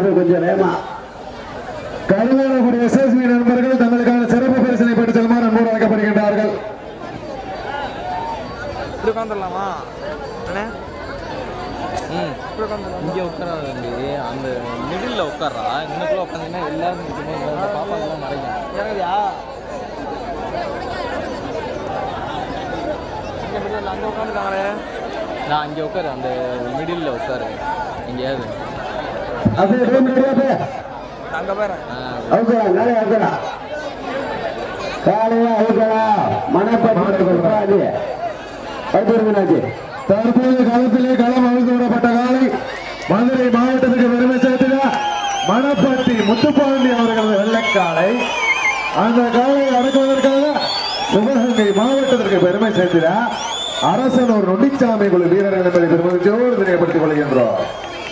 தம்பி கொஞ்சம் வேமா கருவானகுடி எஸ்எஸ்பி நண்பர்கள் தங்களுக்கான சிறப்பு பரிசனை பெற்று செல்லுமாறு அன்போடு அழைக்கப்படுகின்றார்கள் இப்படி உட்காந்துடலாமா அண்ணே ம் இப்படி உட்காந்துடலாம் இங்கே உட்காராத தம்பி அந்த மிடில் உட்கார்றா இன்னுக்குள்ள உட்காந்தீங்கன்னா எல்லாரும் நிற்கும்போது இந்த பாப்பாக்கெல்லாம் மறைக்கும் இறங்குதியா இங்கே மிடில் அங்கே உட்காந்துருக்காங்களே நான் அங்கே உட்காரு அந்த மிடில் உட்காரு எங்கேயாவது அப்படியே ரூம் ரெடியா அங்கே பாரு ஆ, அவுக்கலாம் நிறைய அவுக்கலாம் காலையா அவுக்கலாம் மனப்பட்டு வைத்திருந்தாச்சு தற்போது களத்திலே களம் அவிழ்த்து விடப்பட்ட காலை மதுரை மாவட்டத்துக்கு பெருமை சேர்த்துக மணப்பட்டி முத்துப்பாண்டி அவர்களது வெள்ளக்காலை அந்த காலை அடக்குவதற்காக சிவகங்கை மாவட்டத்திற்கு பெருமை சேர்த்திட அரசனூர் நொண்டிச்சாமி குழு வீரர்கள் என்பதை பெருமதிச்சோடு தெரியப்படுத்திக் கொள்கின்றோம்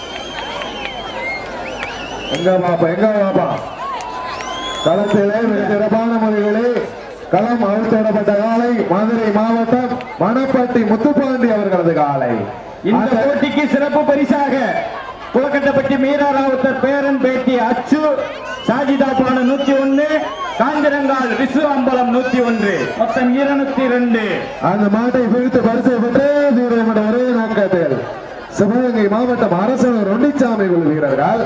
எங்க பாப்பா எங்க பாப்பா களத்திலே மிக சிறப்பான முறைகளே களம் அவிழ்த்திடப்பட்ட காலை மதுரை மாவட்டம் மணப்பட்டி முத்துப்பாண்டி அவர்களது காலை இந்த அந்த- போட்டிக்கு சிறப்பு பரிசாக குளக்கட்டப்பட்டி மீரா ராவுத்தர் பேரன் பேட்டி அச்சு சாஜிதா பானு நூத்தி ஒன்னு காஞ்சிரங்கால் விசு அம்பலம் நூத்தி ஒன்று மொத்தம் இருநூத்தி ரெண்டு அந்த மாட்டை பிரித்து பரிசு பெற்றே தீவிரம் என்ற ஒரே நோக்கத்தில் சிவகங்கை மாவட்டம் அரசனர் ரொண்டிச்சாமி குழு வீரர்கள்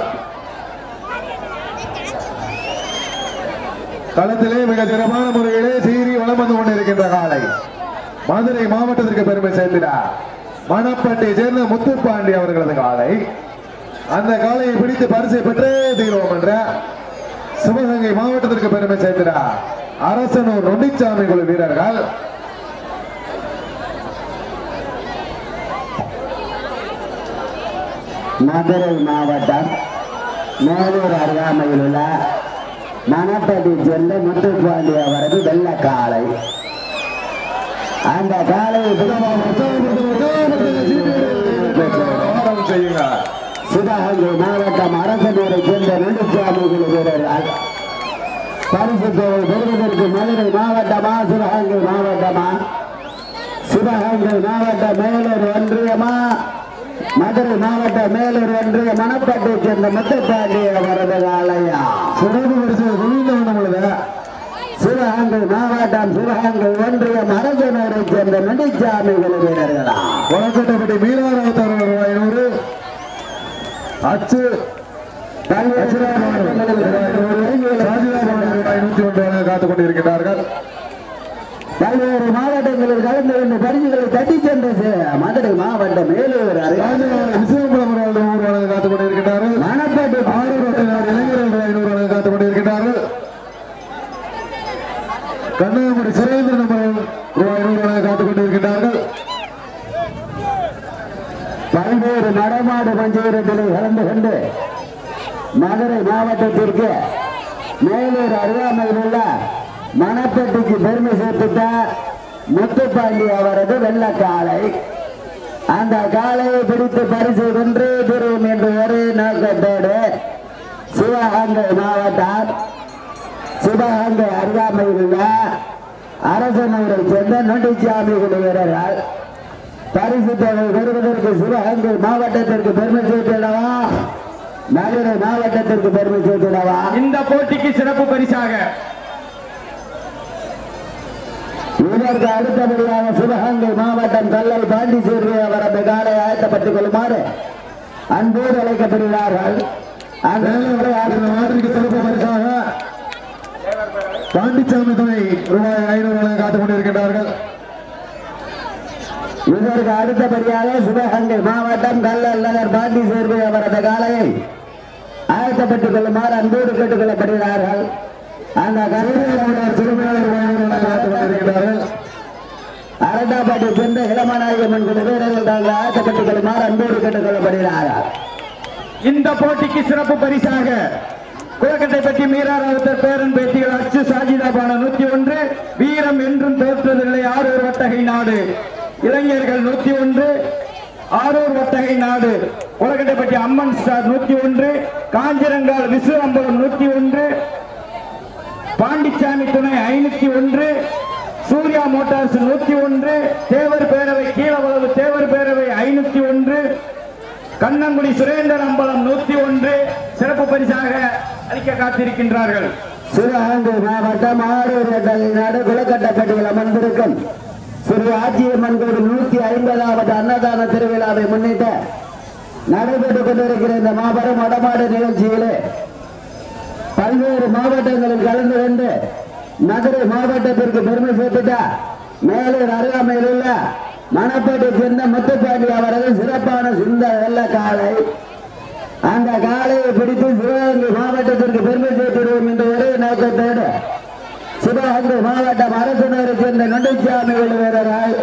களத்திலே மிக சிறப்பான முறையிலே சீறி வளம் வந்து கொண்டிருக்கின்ற காலை மதுரை மாவட்டத்திற்கு பெருமை சேர்த்தினார் மணப்பட்டியை சேர்ந்த முத்துப்பாண்டி அவர்களது காலை அந்த காலையை பிடித்து பரிசை பெற்றே தீர்வோம் என்ற சிவகங்கை மாவட்டத்திற்கு பெருமை சேர்த்தினார் அரசனூர் நொண்டிச்சாமி குழு வீரர்கள் மதுரை மாவட்டம் மேலூர் அருகாமையில் உள்ள மணப்பட்டி செல்ல முத்துப்பாண்டி அவரது வெள்ளக்காலை அந்த காலையை ஆரம் செய்யுங்க சிவகங்கை மாவட்டம் அரசனூரை சேர்ந்த நெடுச்சாமி குழு வீரர்கள் பரிசு தொகை பெறுவதற்கு மதுரை மாவட்டமா சிவகங்கை மாவட்டமா சிவகங்கை மாவட்ட மேலூர் ஒன்றியமா மதுரை மாவட்ட மேலூர் ஒன்றிய மணப்பட்டை சேர்ந்த முத்துப்பாண்டி அவரது ஆலயா சிறப்பு பரிசு குவிந்த நம்மளது சிவகங்கை மாவட்டம் சிவகங்கை ஒன்றியம் அரசனூரை சேர்ந்த நெடுச்சாமி குழு வீரர்களா கொலக்கட்டைப்பட்டி மீனாராவத்தர் ரூபாய் ஐநூறு அச்சு பல்வேறு மாவட்டங்களில் ராஜிதாபவன் ரூபாய் நூத்தி ஒன்று வழங்க காத்துக் கொண்டிருக்கிறார்கள் பல்வேறு மாவட்டங்களில் கலந்து கொண்டு பரிசுகளை தட்டி சென்ற சி- மதுரை மாவட்டம் மேலூர் அருகே ராஜிதாபவன் விசயம்பலம் அவர்கள் நூறு வழங்க காத்துக் கொண்டிருக்கிறார்கள் மணப்பட்டு ஆரூர் வட்டையார் இளைஞர்கள் ரூபாய் ஐநூறு வழங்க காத்துக் கொண்டிருக்கிறார்கள் கன்னியாகுமரி சுரேந்திரன் அவர்கள் ரூபாய் நூறு வழங்க காத்துக் கொண்டிருக்கிறார்கள் பல்வேறு நடமாடு பஞ்சவரத்தில் கலந்து கொண்டு மதுரை மாவட்டத்திற்கு மேலூர் அருகாமையில் உள்ள மணப்பட்டிக்கு பெருமை சேர்த்துட்ட முத்துப்பாண்டி அவரது வெள்ளக்காலை அந்த காலையை பிடித்து பரிசு வென்று பெறும் என்று ஒரே நோக்கத்தோடு சிவகங்கை மாவட்டம் சிவகங்கை அருகாமையில் உள்ள அரசனூரை சேர்ந்த நொண்டிச்சாமி குழு வீரர்கள் பரிசு தொகை பெறுவதற்கு சிவகங்கை மாவட்டத்திற்கு பெருமை சேர்த்திடவா மதுரை மாவட்டத்திற்கு பெருமை சேர்த்திடவா இந்த போட்டிக்கு சிறப்பு பரிசாக இதற்கு அடுத்தபடியாக சிவகங்கை மாவட்டம் கல்லல் பாண்டிச்சேரி அவரது காலை ஆயத்தப்பட்டுக் கொள்ளுமாறு அன்போடு அழைக்கப்படுகிறார்கள் அந்த இந்த மாட்டிற்கு சிறப்பு பரிசாக பாண்டிச்சாமி துணை ரூபாய் ஐநூறு வழங்க காத்துக் கொண்டிருக்கிறார்கள் இதற்கு அடுத்தபடியாக சிவகங்கை மாவட்டம் கல்லல் நகர் பாண்டிச்சேரி அவரது காலையை ஆயத்தப்பட்டுக் கொள்ளுமாறு அன்போடு கேட்டுக் கொள்ளப்படுகிறார்கள் அந்த கல்லூரி சிறுமையாளர் ரூபாய் ஐநூறு வழங்க காத்துக் கொண்டிருக்கிறார்கள் அரட்டாப்பாட்டி சென்ற இளமநாயகமன் குழு வீரர்கள் தாங்கள் ஆயத்தப்பட்டுக் கொள்ளுமாறு அன்போடு கேட்டுக் கொள்ளப்படுகிறார்கள் இந்த போட்டிக்கு சிறப்பு பரிசாக குளக்கட்டைப்பட்டி மீரா ராவுத்தர் பேரன் பேட்டிகள் அச்சு சாஜிதா பான நூத்தி ஒன்று வீரம் என்றும் தோற்றதில்லை ஆரூர் வட்டகை நாடு இளைஞர்கள் நூத்தி ஒன்று ஆரூர் வட்டகை நாடு குளக்கட்டைப்பட்டி அம்மன் ஸ்டார் நூத்தி ஒன்று காஞ்சிரங்கால் விசு அம்பலம் நூத்தி ஒன்று பாண்டிச்சாமி துணை ஐநூத்தி ஒன்று சூர்யா மோட்டார்ஸ் நூத்தி ஒன்று தேவர் பேரவை கீழவளவு தேவர் பேரவை ஐநூத்தி ஒன்று கண்ணங்குடி சுரேந்தர் அம்பலம் நூத்தி ஒன்று சிறப்பு அளிக்க காத்திருக்கின்றார்கள் சிவகங்கை மாவட்டம் ஆரூர் நாடு குளக்கட்டப்பட்டியில் அமர்ந்திருக்கும் ஸ்ரீ ஆட்சியம்மன் கோவில் நூத்தி ஐம்பதாவது அன்னதான திருவிழாவை முன்னிட்டு நடைபெற்றுக் கொண்டிருக்கிற இந்த மாபெரும் வடமாடு நிகழ்ச்சியிலே பல்வேறு மாவட்டங்களில் கலந்து கொண்டு மதுரை மாவட்டத்திற்கு பெருமை சேர்த்துட்டா மேலூர் அருகாமையில் உள்ள மணப்பேட்டை சேர்ந்த முத்துப்பாண்டி அவர்கள் சிறப்பான சுந்த வெள்ள காலை அந்த காலையை பிடித்து சிவகங்கை மாவட்டத்திற்கு பெருமை சேர்த்திடுவோம் என்ற ஒரே நோக்கத்தோடு சிவகங்கை மாவட்டம் அரசனரை சேர்ந்த நொண்டைச்சாமி வீரரால்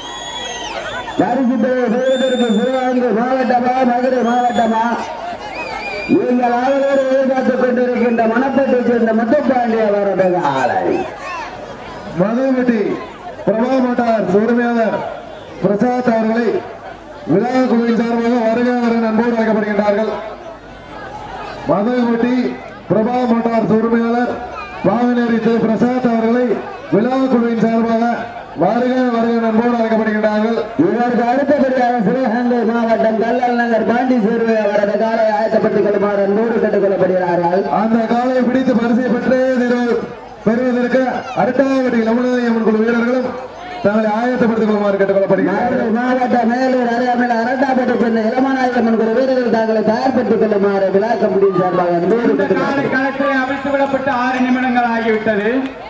பரிசு தொகை பெறுவதற்கு சிவகங்கை மாவட்டமா மதுரை மாவட்டமா நீங்கள் அவரோடு எதிர்பார்த்துக் கொண்டிருக்கின்ற மணப்பட்டை சேர்ந்த முத்துப்பாண்டி அவரது ஆலை மதுவெட்டி பிரபா மோட்டார் உரிமையாளர் பிரசாத் அவர்களை விழா குழுவின் சார்பாக வருக வருக அன்போடு அழைக்கப்படுகின்றார்கள் மதுவெட்டி பிரபா மோட்டார் உரிமையாளர் வாகனேரி திரு பிரசாத் அவர்களை விழா குழுவின் சார்பாக வருக வருக அன்போடு அழைக்கப்படுகின்றார்கள் இதற்கு அடுத்தபடியாக சிவகங்கை மாவட்டம் கல்லல் நகர் பாண்டி சேர்வை அவரது காலை ஆயத்தப்பட்டுக் கொள்ளுமாறு அன்போடு கேட்டுக் கொள்ளப்படுகிறார்கள் அந்த காலை பிடித்து பரிசை பெற்றே திரு- பெறுவதற்கு அரட்டாவட்டி லமுனாயம்மன் குழு வீரர்களும் தங்களை ஆயத்தப்படுத்திக் கொள்ளுமாறு கேட்டுக் கொள்ளப்படுகிறார்கள் மதுரை மாவட்டம் மேலூர் அருகாமையில் அரட்டாப்பட்டை சேர்ந்த இளமநாயகம்மன் குழு வீரர்கள் தங்களை தயார்படுத்திக் கொள்ளுமாறு விழா கமிட்டியின் சார்பாக அன்போடு இந்த கேட்டுக் காலை களத்திலே அவிழ்த்து விடப்பட்டு ஆறு நிமிடங்கள் ஆகிவிட்டது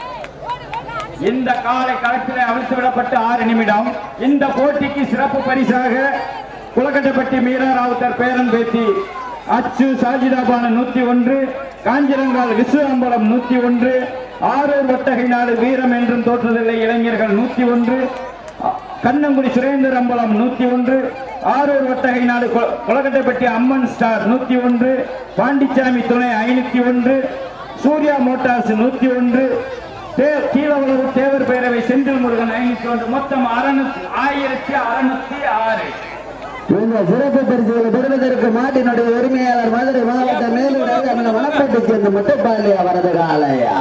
இந்த காலை களத்திலே அவிழ்த்து விடப்பட்டு ஆறு நிமிடம் இந்த போட்டிக்கு சிறப்பு பரிசாக குளக்கட்டப்பட்டி மீரா ராவுத்தர் பேரன் பேத்தி அச்சு சாஜிதாபான நூத்தி ஒன்று காஞ்சிரங்கால் விஸ்வம்பலம் நூத்தி ஒன்று ஆரூர் வட்டகை நாடு வீரம் என்றும் தோற்றுதலை இளைஞர்கள் நூத்தி ஒன்று கண்ணங்குடி சுரேந்தர் அம்பலம் நூத்தி ஒன்று ஆரூர் வட்டகை நாடு கொ- கொலக்கட்டைப்பட்டி அம்மன் ஸ்டார் நூத்தி ஒன்று பாண்டிச்சாமி துணை ஐநூத்தி ஒன்று சூர்யா மோட்டார்ஸ் நூத்தி ஒன்று தே- கீழவளவு தேவர் பேரவை செந்தில் முருகன் ஐநூத்தி ஒன்று மொத்தம் அறுநூத்தி ஆயிரத்தி அறுநூத்தி ஆறு இந்த சிறப்பு பரிசுகளை பெறுவதற்கு மாட்டினுடைய உரிமையாளர் மதுரை மாவட்டம் மேலூர் அருகாமையில் மணப்பட்டை சேர்ந்த முத்துப்பாண்டி அவரது காலையா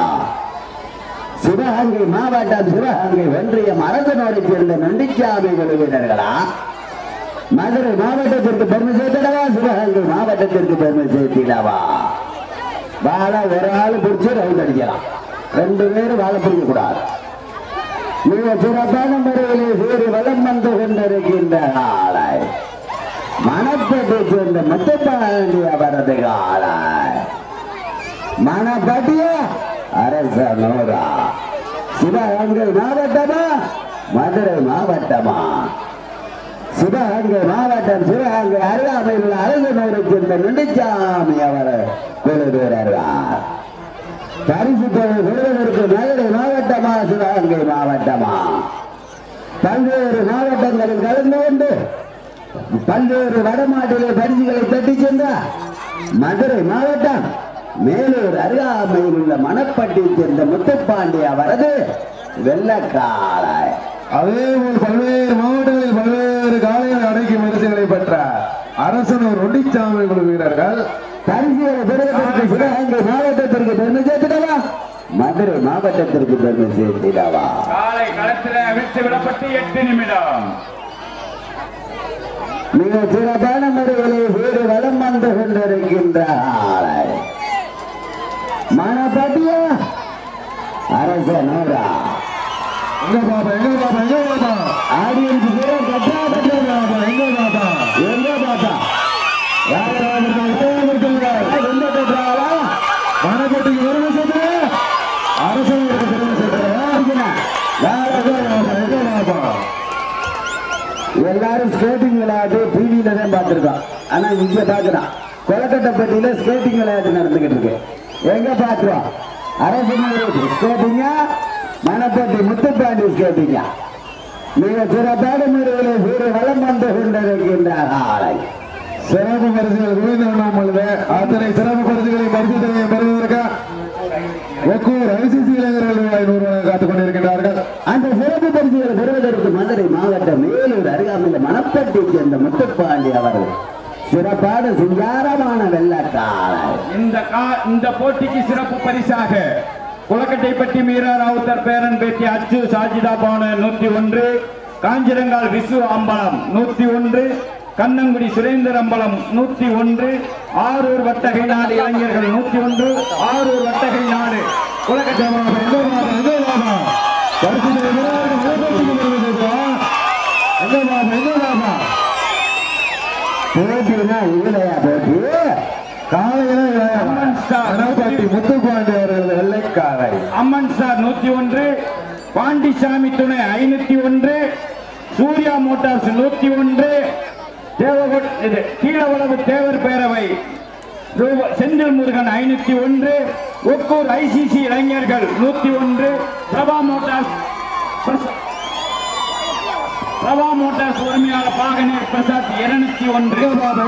சிவகங்கை மாவட்டம் சிவகங்கை ஒன்றியம் அரசனோடு சேர்ந்த நொண்டிச்சாமி குழு வீரர்களா மதுரை மாவட்டத்திற்கு பெருமை சேர்த்திடவா சிவகங்கை மாவட்டத்திற்கு பெருமை சேர்த்திடவா வாழை ஒரு ஆள் பிடிச்சு ரவுண்ட் அடிக்கலாம் ரெண்டு பேரும் வாழை பிடிக்க கூடாது மிக சிறப்பான முறையிலே சீறி வளம் வந்து கொண்டிருக்கின்ற ஆளை மணப்பட்டை சேர்ந்த முத்துப்பாண்டி அவரது ஆளாய் மணப்பட்டிய அரசனோரா சிவகங்கை மாவட்டமா மதுரை மாவட்டமா சிவகங்கை மாவட்டம் சிவகங்கை அருகாமையில் உள்ள அரசனூரை சேர்ந்த நுண்டிச்சாமி அவர் குழு வீரர்கள் பரிசு தொகை பெறுவதற்கு மதுரை மாவட்டமா சிவகங்கை மாவட்டமா பல்வேறு மாவட்டங்களில் கலந்து கொண்டு பல்வேறு வடமாட்டிலே பரிசுகளை பெற்று சென்றார் மதுரை மாவட்டம் மேலூர் அருகாமையில் உள்ள மணப்பட்டியை சேர்ந்த முத்துப்பாண்டி அவரது வெள்ளக்காலாய் அதே போல் பல்வேறு மாவட்டங்களில் பல்வேறு காலைகள் அடைக்கும் வரிசைகளை பெற்ற அரசனூர் ஒண்டிச்சாமி குழு வீரர்கள் பரிசுகளை பெறுவதற்கு சிவகங்கை மாவட்டத்திற்கு பெருமை சேர்த்திடவா மதுரை மாவட்டத்திற்கு பெருமை சேர்த்திடவா காலை களத்திலே அவிழ்த்து விடப்பட்டு எட்டு நிமிடம் மிக சிறப்பான முறையிலே வீடு வலம் வந்து கொண்டிருக்கின்ற ஆளை மணப்பட்டியா அரசனோரா எங்க பாப்பா எங்க பாப்பா எங்க பாப்பா ஆடியன்ஸ் கூட கட்டா எங்க பாப்பா எங்க பாப்பா எங்க பார்த்தா யார் யார் இருக்காங்க? எங்க கட்டுறாங்களா மணப்பட்டிக்கு பெருமை சேர்த்து அரசனூருக்கு பெருமை சேர்த்து யார் எங்க பாப்பா எல்லாரும் ஸ்கேட்டிங் விளையாட்டு டிவியில தான் பார்த்துருக்கோம் ஆனா இங்க பாக்குறான் கொலக்கட்டைப்பட்டியில ஸ்கேட்டிங் விளையாட்டு நடந்துகிட்டு இருக்கு எங்க பாக்குறோம் அரசு ஸ்கேட்டிங்கா மணப்பட்டி முத்துப்பாண்டி ஸ்கேட்டிங்கா மிக சிறப்பான முறையிலே சீர வளம் வந்து கொண்டிருக்கின்ற ஆலை சிறப்பு பரிசுகள் குவிந்தவண்ணம் உள்ளது அத்தனை சிறப்பு பரிசுகளை பரிசு பெறுவதற்கு ஒக்கூர் ஐசிசி இளைஞர்கள் ரூபாய் நூறு வழங்க காத்துக் கொண்டிருக்கின்றார்கள் அந்த சிறப்பு பரிசுகளை பெறுவதற்கு மதுரை மாவட்டம் மேலூர் அருகாமையில் மணப்பட்டி சேர்ந்த முத்துப்பாண்டி அவர்கள் சிறப்பான சிங்காரமான வெள்ளக்காலை இந்த கா- இந்த போட்டிக்கு சிறப்பு பரிசாக குளக்கட்டைப்பட்டி மீரா ராவுத்தர் பேரன் பேட்டி அச்சு சாஜிதா பானு நூத்தி ஒன்று காஞ்சிரங்கால் விசு அம்பலம் நூத்தி ஒன்று கண்ணங்குடி சுரேந்திரம்பலம் நூத்தி ஒன்று ஆரூர் வட்டகை நாடு இளைஞர்கள் நூத்தி ஒன்று ஆரூர் வட்டகை நாடு உலகத்தமாக போட்டினா இல்லையா போட்டி காலையில முத்துப்பாண்டி அவர்கள் வெள்ளைக்காலை அம்மன் சார் நூத்தி ஒன்று பாண்டிசாமி துணை ஐநூத்தி ஒன்று சூர்யா மோட்டார்ஸ் நூத்தி ஒன்று தேவகோட் இது கீழவளவு தேவர் பேரவை ரூப- செந்தில் முருகன் ஐநூத்தி ஒன்று ஒக்கூர் ஐசிசி இளைஞர்கள் நூத்தி ஒன்று பிரபா மோட்டார்ஸ் பிரச- பிரபா மோட்டார்ஸ் உரிமையாளர் பாகனேர் பிரசாத் இருநூத்தி ஒன்று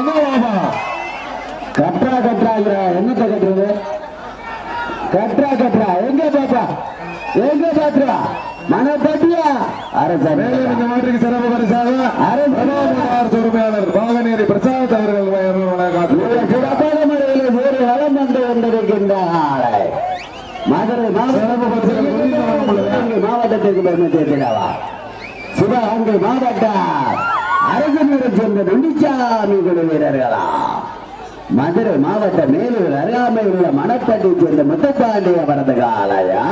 கட்ரா கட்ராங்கிற என்னத்தை கட்டுறது கட்ரா கட்ரா எங்க பாப்பா எங்க பாத்துறா மனப்பட்டியா அரசன் மேலும் இந்த மாற்றுக்கு சிறப்பு பரிசாக பிரபாகர் உரிமையாளர் பாகநேரி பிரசாத் அவர்கள் வழங்க சிறப்பான முறையில் வேறு வளம் வந்து கொண்டிருக்கின்ற ஆளை மதுரை சிவகங்கை மாவட்டத்திற்கு பெருமை சேர்க்கிறாவா சிவகங்கை மாவட்டம் அரசனூரை சேர்ந்த நொண்டிச்சாமி குழு வீரர்களா மதுரை மாவட்ட மேலூர் அருகாமையில் உள்ள மணப்பட்டியை சேர்ந்த முத்தப்பாண்டிய வரது காலையா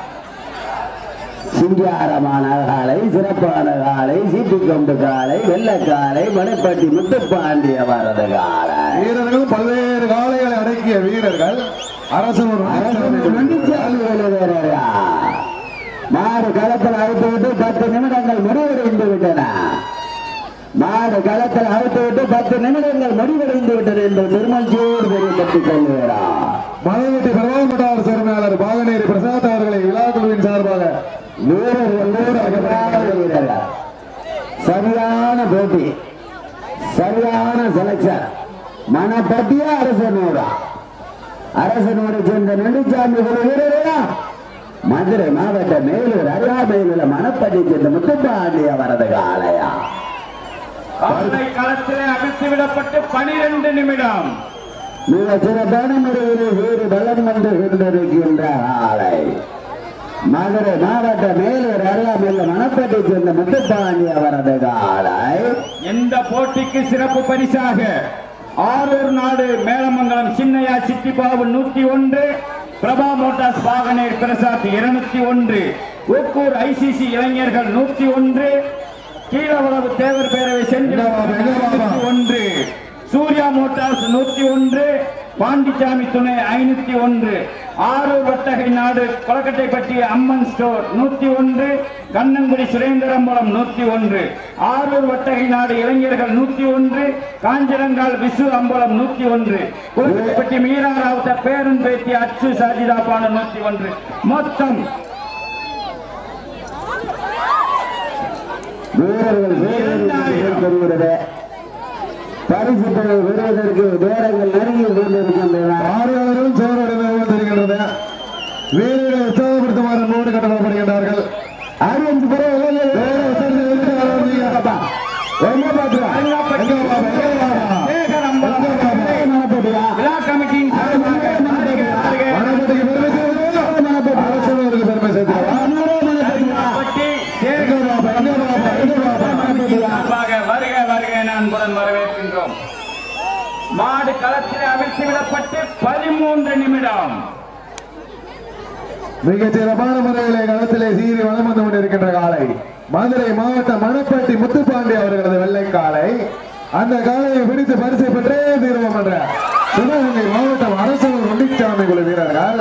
சிங்காரமான காலை சிறப்பான காலை சீட்டு கொண்டு காலை வெள்ளக்காலை மணப்பட்டி முத்துப்பாண்டிய வரது காலை வீரர்கள் பல்வேறு காளைகளை அடக்கிய வீரர்கள் அரசூர் மாடு களத்தில் அவுத்து விட்டு பத்து நிமிடங்கள் முடிவடைந்து விட்டன மாடு களத்தில் அவுத்து விட்டு பத்து நிமிடங்கள் முடிவடைந்து விட்டது என்று திருமஞ்சூர் தெரியப்பட்டுக் கொள்கிறார் மலைவெட்டி பிரபாகர் உரிமையாளர் பாகநேரி பிரசாத் அவர்களை விழா குழுவின் சார்பாக வீரர்கள் வீரர்களான வீரர்கள் சரியான போட்டி சரியான செலக்ஷன் மனப்பட்டியா அரசனோடா அரசனோடு சேர்ந்த நெடுச்சாமி குழு வீரர்களா மதுரை மாவட்ட மேலூர் அருகாமையில் உள்ள மணப்பட்டி சேர்ந்த முத்துப்பாண்டிய வரது காலையா காலை களத்திலே அவிழ்த்து விடப்பட்டு பனிரெண்டு நிமிடம் மிக சிறப்பான முறையில் வேறு பலம் வந்து கொண்டிருக்கின்ற ஆலை மதுரை மாவட்ட மேலூர் அருகாமையில் மணப்பட்டி சேர்ந்த முத்துப்பாண்டிய வரது காலை இந்த போட்டிக்கு சிறப்பு பரிசாக ஆரூர் நாடு மேலமங்கலம் சின்னையா சிட்டிபாபு நூத்தி ஒன்று பிரபா மோட்டார்ஸ் வாகனேர் பிரசாத் இருநூத்தி ஒன்று ஒக்கூர் ஐசிசி இளைஞர்கள் நூத்தி ஒன்று கீழவளவு தேவர் பேரவை செந்தில் நூத்தி ஒன்று சூர்யா மோட்டார்ஸ் நூத்தி ஒன்று பாண்டிச்சாமி துணை ஐநூத்தி ஒன்று ஆரூர் வட்டகை நாடு கொலக்கட்டைப்பட்டி அம்மன் ஸ்டோர் நூத்தி ஒன்று கண்ணங்குடி சுரேந்திரம்பலம் நூத்தி ஒன்று ஆரூர் வட்டகை நாடு இளைஞர்கள் நூத்தி ஒன்று காஞ்சிரங்கால் விசு அம்பலம் நூத்தி ஒன்று கொலக்கட்டைப்பட்டி மீரா ராவுத்த பேரன் பேத்தி அச்சு சாஜிதா பானு நூத்தி ஒன்று மொத்தம் வீரர்கள் வீரர்கள் பெறுகிறது பரிசு தொகை பெறுவதற்கு வீரர்கள் நெருங்கி கொண்டிருக்கின்றன ஆறுவரும் சோழர்கள் தெரிகின்றது வீரர்களை உற்சாகப்படுத்துமாறு நோடு கட்டப்படுகின்றார்கள் அறுபஞ்சு பேரை என்ன பாத்துறா சேகர் அம்பலம் மனப்பட்டியா விழா கமிட்டியின் சார்பாக வருக, வருக. மணப்பட்டிக்கு பெருமை சேர்த்து அரசனூருக்கு பெருமை சேர்த்து பட்டி சேகர் சார்பாக வருக வருக என அன்புடன் வரவேற்கின்றோம் மாடு களத்தில் அவிழ்த்து விடப்பட்டு பதிமூன்று நிமிடம் மிகச் சிறப்பான முறையிலே களத்திலே சீறி வளம் வந்து கொண்டிருக்கின்ற காலை மதுரை மாவட்டம் மணப்பட்டி முத்துப்பாண்டி அவர்களது வெள்ளை காலை அந்த காலையை பிடித்து பரிசை பெற்றே தீர்வோம் என்ற சிவகங்கை மாவட்டம் அரசூர் ஒண்டிச்சாமி குழு வீரர்கள்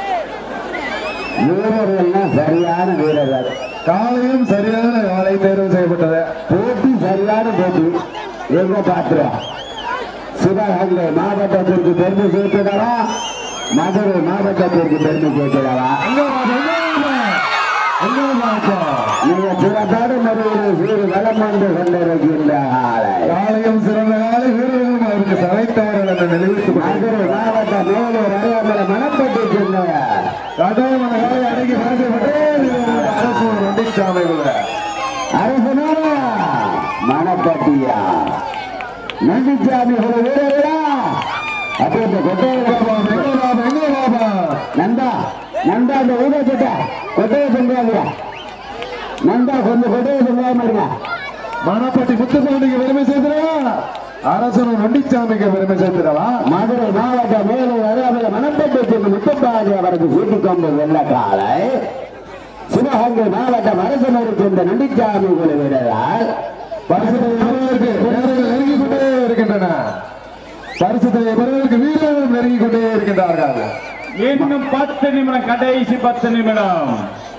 வீரர்கள்னா சரியான வீரர்கள் காலையும் சரியான காலை தேர்வு செய்யப்பட்டது போட்டி சரியான போட்டி எங்க பாத்துறோம் சிவகங்கை மாவட்டத்திற்கு பெருமை சேர்க்கிறவா மதுரை மாவட்டத்திற்கு பெருமை சேர்க்கிறவா எங்க பாப்போம், எங்க பாப்போம்? நீங்க சிறப்பான முறையில் சீறு வளம் வந்து கொண்டிருக்கின்ற ஆளை காலையும் சிறந்த காலை வீரர்களும் அவருக்கு சளைத்தவர்கள் என்ற நிலைவித்து மதுரை மாவட்ட மேலூர் அருகாமல மணப்பட்டி சேர்ந்த கட்டாயம் அந்த காலை அடங்கி பரிசை பெற்றே தீர்வோம் அரசூர் ஒண்டிச்சாமி குழு அரசனாரா மணப்பட்டியா நந்திச்சாமி ஒரு வீரர்களா அப்படி இந்த கொட்டையை நந்தா நந்தா அந்த ஊரை சட்ட கொட்டையை சொல்றாங்க நந்தா கொஞ்சம் கொட்டையை சொல்லாம இருங்க மணப்பட்டி முத்துப்பாண்டிக்கு பெருமை சேர்த்துடவா அரசனும் நொண்டிச்சாமிக்கு பெருமை சேர்த்துடவா மதுரை மாவட்ட மேலூர் அருகாமையில் மணப்பட்டு சென்று முத்துப்பாண்டி அவருக்கு சூட்டிக் கொண்டு வெள்ள காலை சிவகங்கை மாவட்டம் அரசனூரை சேர்ந்த நண்டிச்சாமி குழு வீரரால் பரிசுத்தை பெறுவதற்கு நேரங்கள் நெருங்கிக் கொண்டே இருக்கின்றன பரிசுத்தை பெறுவதற்கு வீரர்களும் நெருங்கிக் கொண்டே இருக்கின்றார்கள் இன்னும் பத்து நிமிடம் கடைசி பத்து நிமிடம்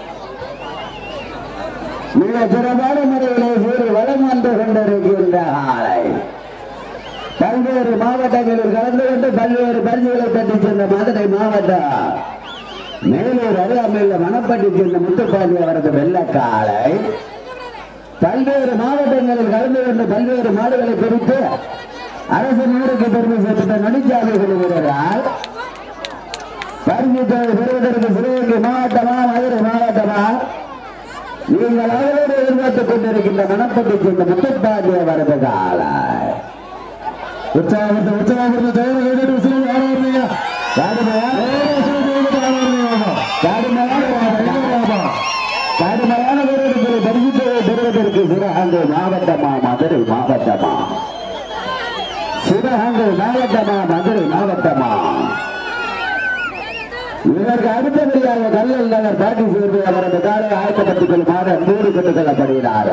மிக சிறப்பான முறையிலே சீறி வளம் வந்து கொண்டிருக்கின்ற ஆலை பல்வேறு மாவட்டங்களில் கலந்து கொண்டு பல்வேறு பரிசுகளை பெற்று சென்ற மதுரை மாவட்டம் மேலூர் அருகாமையில் மணப்பட்டி சேர்ந்த முத்துப்பாண்டி அவரது வெள்ளக்காலை பல்வேறு மாவட்டங்களில் கலந்து கொண்டு பல்வேறு மாடுகளை பிரித்து அரசு நாடுக்கு பெருமை சேர்த்த நடிச்சாலை வீரரால் பரிசு தொகை பெறுவதற்கு சிவகங்கை மாவட்டமா மதுரை மாவட்டமா நீங்கள் அவரோடு எதிர்பார்த்துக் கொண்டிருக்கின்ற மனப்பட்டி சேர்ந்த முத்தப்பாண்டி அவரது காலை உற்சாகத்தை உற்சாகத்தை தயாராக கேட்டு விசில் ஆடாதீங்க கடுமையான கடுமையான கடுமையான வீரர்களை பரிசுத்தை பெறுவதற்கு சிவகங்கை மாவட்டமா மதுரை மாவட்டமா சிவகங்கை மாவட்டமா மதுரை மாவட்டமா இதற்கு அடுத்தபடியாக கல்லல் நகர் பாட்டி சேர்ந்து அவரது காலை ஆயத்தப்பட்டுக் கொள்ளுமாறு அன்போடு கேட்டுக் கொள்ளப்படுகிறார்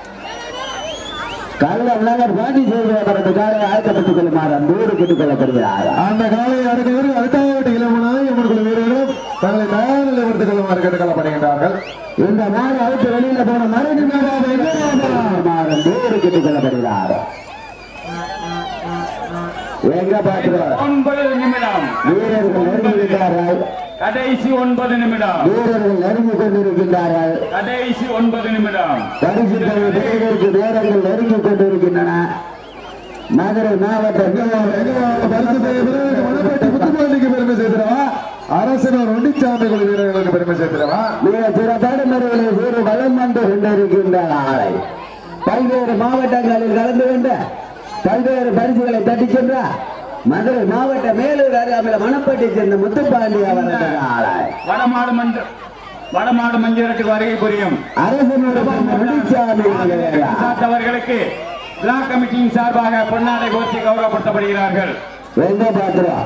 கல்லல் நகர் பாட்டி சேர்ந்து அவரது காலை ஆயத்தப்பட்டுக் கொள்ளுமாறு அன்போடு கேட்டுக் கொள்ளப்படுகிறார் அந்த காலை அடுத்தவர்கள் அடுத்தாவட்டு இளமனாய் அவர்கள் வீரர்களும் தங்களை தயார் நிலைப்படுத்திக் கொள்ளுமாறு கேட்டுக் கொள்ளப்படுகின்றார்கள் இந்த மாடு அவுத்து வெளியில போன மறுபடியும் பேரு கேட்டுக் கொள்ளப்படுகிறார் எங்க பாக்குறோம் ஒன்பது நிமிடம் வீரர்கள் நெருங்கிவிட்டார்கள் கடைசி ஒன்பது நிமிடம் வீரர்கள் நெருங்கி கொண்டிருக்கின்றார்கள் கடைசி ஒன்பது நிமிடம் பரிசு தொகை பெறுவதற்கு நேரங்கள் நெருங்கி கொண்டிருக்கின்றன மதுரை மாவட்டம் பரிசுத்தை பெறுவதற்கு மணப்பட்டி முத்துப்பாண்டிக்கு பெருமை சேர்த்திடவா அரசனர் ஒண்டிச்சாமி குழு வீரர்களுக்கு பெருமை சேர்த்திடவா மிக சிறப்பான முறையில் சீறு வளம் வந்து கொண்டிருக்கின்ற ஆலை பல்வேறு மாவட்டங்களில் கலந்து கொண்டு பல்வேறு பரிசுகளை தட்டி சென்ற மதுரை மாவட்ட மேலூர் அருகாமையில் மணப்பட்டி சேர்ந்த முத்துப்பாண்டி அவரது ஆலை வடமாடு மஞ்ச வடமாடு மஞ்சளுக்கு வருகை புரியும் அரசனுடைய முடிச்சாமி அவர்களுக்கு பிளாக் கமிட்டியின் சார்பாக பொன்னாடை போர்த்தி கௌரவப்படுத்தப்படுகிறார்கள் எங்க பாக்குறோம்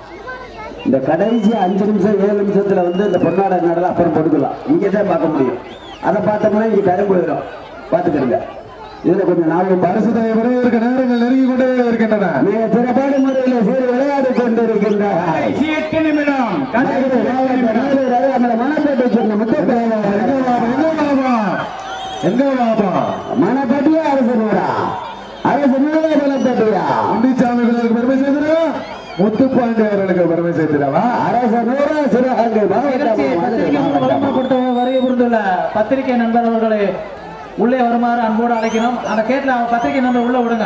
இந்த கடைசி அஞ்சு நிமிஷம் ஏழு நிமிஷத்துல வந்து இந்த பொன்னாடை நடல அப்புறம் கொடுக்கலாம் இங்கே தான் பார்க்க முடியும் அதை பார்த்தோம்னா இங்க டைம் போயிடும் பார்த்துக்கிறங்க இதுல கொஞ்சம் நாளும் பரிசு பரிசுத்தை பெறுவதற்கு நேரங்கள் நெருங்கிக் கொண்டே இருக்கின்றன மிக சிறப்பான முறையில் சீர் விளையாடி கொண்டிருக்கின்றார் கடைசி எட்டு நிமிடம் கடைசி எட்டு நிமிடம். மனப்பட்டி சொன்ன எங்க வாபா, எங்க வாபா? எங்க வாபா? மனப்பட்டியா அரசு நூறா அரசு நூறா மனப்பட்டியா ஒண்டிச்சாமி குழுவிற்கு பெருமை சேர்த்திடவா முத்துப்பாண்டி அவர்களுக்கு பெருமை சேர்த்திடவா அரசு நூறா சிவகங்கை மாவட்டம் மதுரை மாவட்டம் கொடுத்த வருகை புரிந்துள்ள பத்திரிகை நண்பர் அவர்களை உள்ளே வருமாறு அன்போடு அழைக்கணும் அந்த கேட்ல பத்திரிகை நம்பர் உள்ள விடுங்க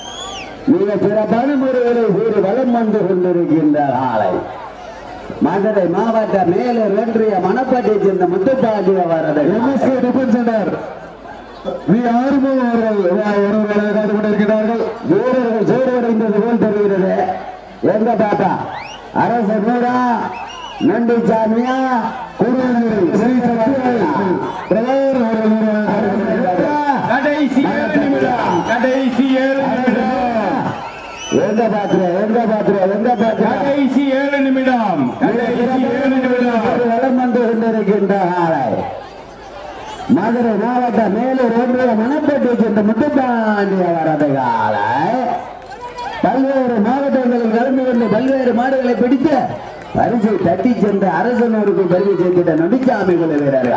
மிக சிறப்பான முறையில் சீர் வலம் வந்து கொண்டிருக்கின்ற ஆலை மதுரை மாவட்ட மேலூர் ஒன்றிய மணப்பட்டியை சேர்ந்த முத்துப்பாண்டி அவரது MSK Defence Centre V Arumugam அவர்கள் ஒருவர்களை காத்து கொண்டிருக்கிறார்கள் வீரர்கள் சோர்வடைந்தது போல் தெரிகிறது எங்க பாப்பா அரசு நூறா நண்டி சாமியா கூடுதல் ஸ்ரீ சக்தி பிரதர் அவர்கள் காத்து கொண்டிருக்கிறார்கள். கடைசி ஏழு நிமிடம் கடைசி ஏழு நிமிடம் எங்க பாத்துற எங்க பாத்துற எங்க பாத்துற கடைசி ஏழு நிமிடம் கடைசி ஏழு நிமிடம் வளம் வந்து கொண்டிருக்கின்ற ஆலை மதுரை மாவட்ட மேலூர் ஒன்றிய மணப்பட்டி சென்ற முத்துப்பாண்டி அவரது காலை பல்வேறு மாவட்டங்களில் கலந்து கொண்டு பல்வேறு மாடுகளை பிடித்து பரிசை தட்டி சென்ற அரசனூருக்கு பெருமை சேர்த்திட்ட நொடிச்சாமி குழு வீரர்களா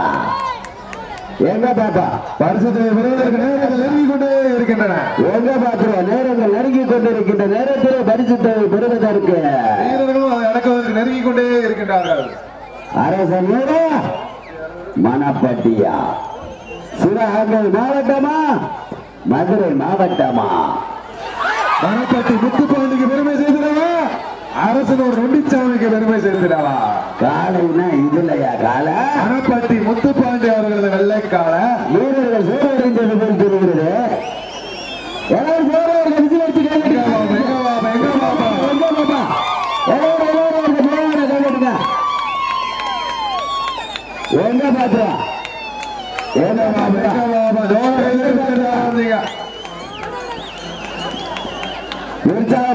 எங்க பாப்பா பரிசுத்தை பெறுவதற்கு நேரங்கள் நெருங்கிக் கொண்டே இருக்கின்றன எங்க பாக்குறோம் நேரங்கள் நெருங்கி கொண்டிருக்கின்ற நேரத்தில் பரிசு தொகை பெறுவதற்கு வீரர்களும் அதை அடக்குவதற்கு நெருங்கிக் கொண்டே இருக்கின்றார்கள் அரசனூரா மணப்பட்டியா சிவகங்கை மாவட்டமா மதுரை மாவட்டமா மணப்பட்டி முத்துப்பாண்டிக்கு பெருமை சேர்த்திடவா அரசனூர் நொண்டிச்சாமிக்கு பெருமை சேர்த்திடவா காலைனா இதுலையா கால மணப்பட்டி முத்துப்பாண்டி அவர்களது வெள்ளைக்கால வீரர்கள் சோழடைந்தது போல் தெரிகிறது எல்லாரும் சோழர்கள் விசில் அடிச்சு எங்க கையெழுத்துங்க. வாபா, எங்க வாபா, எங்க வாபா? எங்க பாப்பா? எல்லாரும் எல்லாரும் அந்த பிள்ளைங்களை கையெழுத்துங்க. எங்க பாத்துறா எங்க எங்க பாப்பா வாபா? ஜோரா கையில் இருக்கிறதா இருந்தீங்க.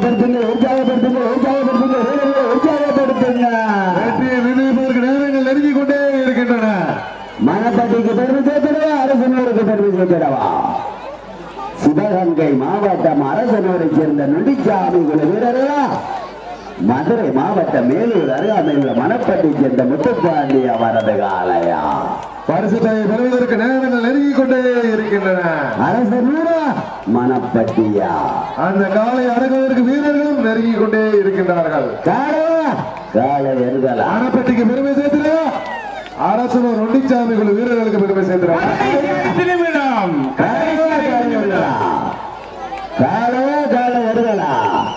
உற்சாகப்படுத்துங்க உற்சாகப்படுத்துங்க உற்சாகப்படுத்துங்க வீரர்களை உற்சாகப்படுத்துங்க வெற்றியை நிர்ணயிப்பதற்கு நேரங்கள் நெருங்கிக் கொண்டே இருக்கின்றன மணப்பட்டிக்கு பெருமை சேர்த்திடவா அரசனூருக்கு பெருமை சேர்த்திடவா சிவகங்கை மாவட்டம் அரசனூரை சேர்ந்த நொண்டிச்சாமி குழு வீரர்களா மதுரை மாவட்டம் மேலூர் அருகாமையில் உள்ள மணப்பட்டி சேர்ந்த முத்துப்பாண்டி அவரது காலையா பரிசுத்தை பெறுவதற்கு நேரங்கள் நெருங்கிக் கொண்டே இருக்கின்றன அரசனூரா மணப்பட்டியா அந்த காலை அடங்குவதற்கு வீரர்களும் நெருங்கிக் கொண்டே இருக்கின்றார்கள் காளையா காளை எருகலா ஆனப்பட்டிக்கு பெருமை சேர்த்துறா அரசனூர் நொண்டிச்சாமி குழு வீரர்களுக்கு பெருமை சேர்த்துறாங்க எட்டு நிமிடம் காளையா காளை எருகலா காளையா காளை எருகலா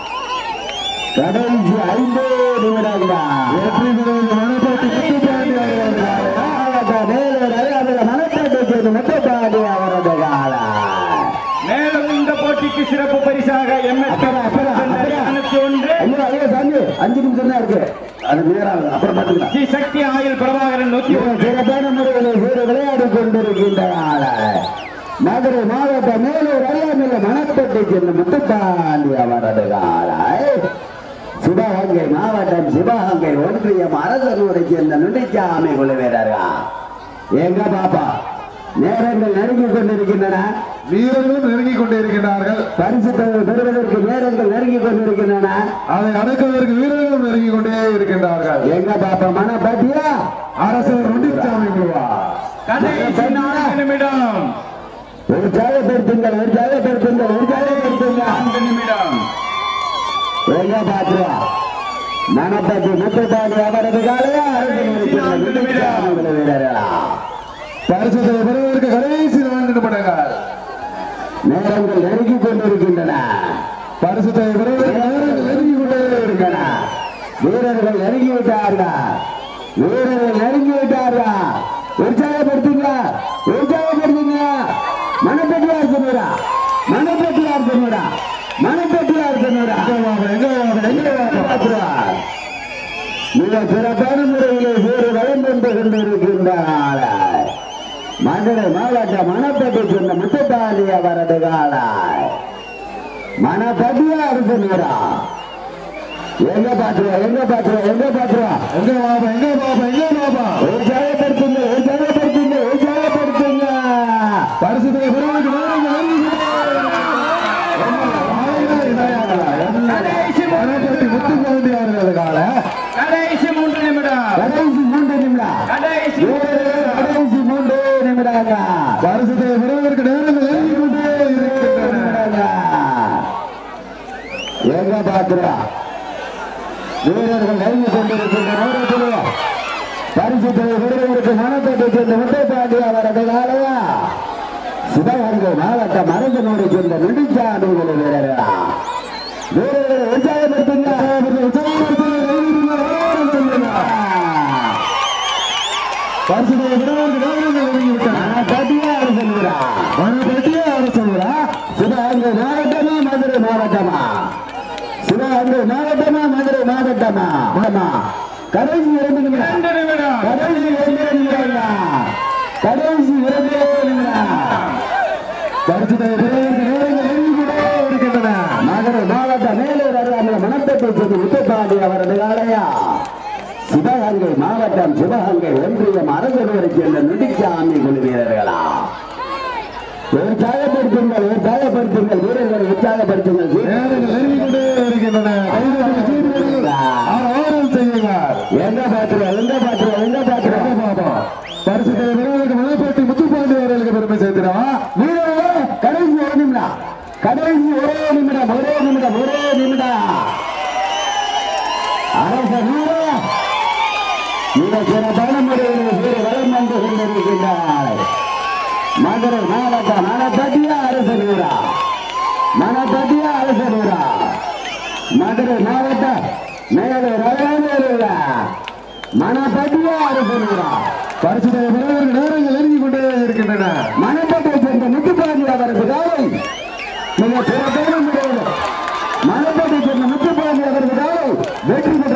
கடைசி ஐந்து நிமிடங்கள் வெற்றி பெறுவது மணப்பட்டி முத்துப்பாண்டி அவர்களது காலை. மனப்பாட்டை சேர்ந்து முத்தப்பாடி அவரது காலை மேலும் இந்த போட்டிக்கு சிறப்பு பரிசாக அப்புறம், அப்புறம், அப்புறம். எம்எஸ் ஒன்று ஐயோ ஐயோ சாமி அஞ்சு நிமிஷம் தான் இருக்கு அது நேரம் அப்புறம் பார்த்துக்கலாம் ஸ்ரீ சக்தி ஆயுள் பிரபாகரன் நூத்தி இவன் சிறப்பான முறையில் சீர விளையாடி கொண்டிருக்கின்ற ஆளை மதுரை மாவட்டம் மேலூர் அருகாமையில் மணப்பட்டை சேர்ந்த முத்துப்பாண்டி அவரது காலை சிவகங்கை மாவட்டம் சிவகங்கை ஒன்றியம் அரசனூரை சேர்ந்த நுண்ணிச்சாமி குழு வீரர்கள் எங்க பாப்பா நேரங்கள் நெருங்கி கொண்டிருக்கின்றன வீரர்களும் நெருங்கிக் கொண்டே இருக்கின்றார்கள் பரிசு தொகை பெறுவதற்கு நேரங்கள் நெருங்கி கொண்டிருக்கின்றன அதை அடக்குவதற்கு வீரர்களும் நெருங்கிக் கொண்டே இருக்கின்றார்கள் எங்க பாப்பா மனப்பாட்டியா அரசர் நொண்டிச்சாமி குழுவா கடைசி நான்கு நிமிடம் உற்சாகப்படுத்துங்கள் உற்சாகப்படுத்துங்கள் உற்சாகப்படுத்துங்கள் நான்கு நிமிடம் எங்க பாத்துருவா மனப்பட்டி முத்துப்பாண்டி அவரது காலையா வீரர்களா பரிசுத்தை பெறுவதற்கு கடைசி நான்கு நிமிடங்கள் நேரங்கள் நெருங்கி கொண்டிருக்கின்றன பரிசுத்தை பெறுவதற்கு நேரங்கள் நெருங்கிக் கொண்டே இருக்கின்றன வீரர்கள் நெருங்கி விட்டார்கள் வீரர்கள் நெருங்கி விட்டார்கள் உற்சாகப்படுத்துங்க உற்சாகப்படுத்துங்க மனப்பட்டியார் சொன்னடா மனப்பட்டியார் சொன்னடா மனப்பட்டியார் சொன்னடா எங்க வாங்க, எங்க வாங்க? மிக சிறப்பான முறையிலே வேறு வளம் கொண்டு கொண்டிருக்கின்றார் மதுரை மாவட்ட மணப்பட்டி சொன்ன முத்துப்பாண்டி அவரது காலாய் மணப்பட்டியா அரசனூரா எங்க பாத்துருவா எங்க பாத்துருவா எங்க பாத்துருவா எங்க பாப்பா எங்க பாப்பா எங்க பாப்பா உற்சாகப்படுத்துங்க உற்சாகப்படுத்துங்க உற்சாகப்படுத்துங்க பரிசுத்தை பெறுவதற்கு நேரங்கள் நெருங்கிக் கொண்டே இருக்கின்றன. கடைசி மணப்பட்டி முத்துப்பாண்டி அவர்களது கால கடைசி மூன்று நிமிடம் கடைசி மூன்று நிமிடம் கடைசி வீரர்கள் கடைசி மூன்று நிமிடங்க பரிசுத்தை பெறுவதற்கு நேரங்கள் நெருங்கிக் கொண்டே இருக்கின்றன எங்க பாத்துறா வீரர்கள் நெருங்கி கொண்டிருக்கின்ற நேரத்தில் பரிசு தொகை விடுவதற்கு மனப்பேட்டை சேர்ந்த முத்தைப்பாண்டி அவரது காலையா சிவகங்கை மாவட்டம் அரசனோடு சேர்ந்த நெடுஞ்சாமி குழு வீரர்களா வீரர்களை உற்சாகப்படுத்துங்க உற்சாகப்படுத்துங்க பரிசுத்தை பெறுவதற்கு நேரங்கள் நெருங்கிவிட்டன மனப்பட்டியா அரசனூரா மணப்பட்டியே அரசூரா சிவகங்கை மாவட்டமா மதுரை மாவட்டமா சிவகங்கை மாவட்டமா மதுரை மாவட்டமா ஆமா கடைசி இரண்டு நிமிடம் இரண்டு நிமிடம் கடைசி இரண்டு நிமிடம் கடைசி இரண்டு நிமிடம் பரிசுத்தை பெறுவதற்கு நேரங்கள் நெருங்கிக் கொண்டே இருக்கின்றன மதுரை மாவட்டம் மேலூர் அருகாமல் மணப்பேட்டை சேர்ந்த முத்துப்பாண்டி அவரது காலையா சிவகங்கை மாவட்டம் சிவகங்கை ஒன்றியம் அரசனூரை சேர்ந்த நுடிச்சாமி குழு வீரர்களா உற்சாகப்படுத்துங்கள் உற்சாகப்படுத்துங்கள் வீரர்களை உற்சாகப்படுத்துங்கள் நேரங்கள் நெருங்கிக் கொண்டே இருக்கின்றன கைதட்டி சீட்டுகள் ஆரவாரம் செய்யுங்கள் எங்க பாத்துருவா எங்க பாத்துருவா எங்க பாத்துருவா எங்க பாப்பா பரிசுத்தை பெறுவதற்கு மணப்பட்டி முத்துப்பாண்டி அவர்களுக்கு பெருமை சேர்த்தினா வீரர்களே கடைசி ஒரு நிமிடம் கடைசி ஒரே நிமிடம் ஒரே நிமிடம் ஒரே நிமிடம் அரசர் வீரா மிக சிறப்பான முறையில் வீர வளம் வந்து கொண்டிருக்கின்றார் மதுரை மாவட்டம் மணப்பட்டியா அரசர் வீரா மணப்பட்டியா அரசர் வீரா மதுரை மாவட்டம் மேலூர் அழகான மணப்பட்டியா அரசர் வீரா பரிசுத்தை பெறுவதற்கு நேரங்கள் நெருங்கிக் கொண்டே இருக்கின்றன மணப்பட்டை சேர்ந்த முத்துப்பாண்டி அவரது காலை மிக சிறப்பான முறையில் மணப்பட்டை சேர்ந்த முத்துப்பாண்டி அவரது காலை வெற்றி பெற்ற